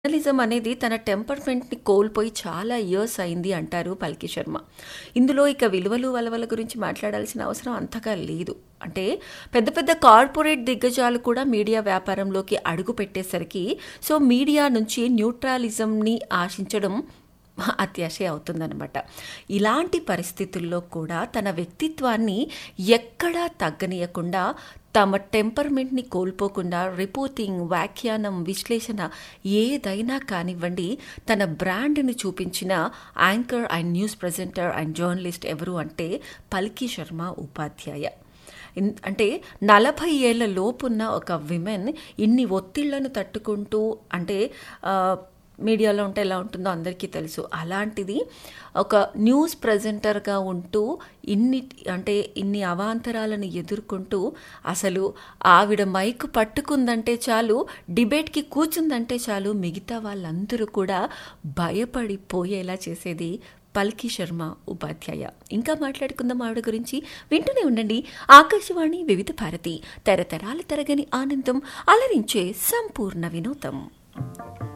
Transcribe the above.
journalism అనేది తన టెంపర్మెంట్ని కోల్పోయి చాలా ఇయర్స్ అయింది అంటారు పల్కి శర్మ ఇందులో ఇక విలువలు వలవల గురించి మాట్లాడాల్సిన అవసరం అంతగా లేదు అంటే పెద్ద పెద్ద కార్పొరేట్ దిగ్గజాలు కూడా మీడియా వ్యాపారంలోకి అడుగు పెట్టేసరికి సో మీడియా నుంచి న్యూట్రాలిజంని ఆశించడం అత్యాశే అవుతుందన్నమాట ఇలాంటి పరిస్థితుల్లో కూడా తన వ్యక్తిత్వాన్ని ఎక్కడా తగ్గనీయకుండా తమ టెంపర్మెంట్ని కోల్పోకుండా రిపోర్టింగ్ వ్యాఖ్యానం విశ్లేషణ ఏదైనా కానివ్వండి తన బ్రాండ్ని చూపించిన anchor and news presenter and journalist ఎవరు అంటే పల్కి శర్మ ఉపాధ్యాయ ఇన్- అంటే నలభై ఏళ్ల లోపున్న ఒక విమెన్ ఇన్ని ఒత్తిళ్లను తట్టుకుంటూ అంటే ఆ, మీడియాలో ఉంటే ఎలా ఉంటుందో అందరికీ తెలుసు అలాంటిది ఒక న్యూస్ ప్రజెంటర్గా ఉంటూ ఇన్ని అంటే ఇన్ని అవాంతరాలను ఎదుర్కొంటూ అసలు ఆవిడ మైక్ పట్టుకుందంటే చాలు డిబేట్కి కూర్చుందంటే చాలు మిగతా వాళ్ళందరూ కూడా భయపడిపోయేలా చేసేది పల్కి శర్మ ఉపాధ్యాయ ఇంకా మాట్లాడుకుందాం ఆవిడ గురించి వింటూనే ఉండండి ఆకాశవాణి వివిధ భారతి తరతరాల తరగని ఆనందం అలరించే సంపూర్ణ వినోదం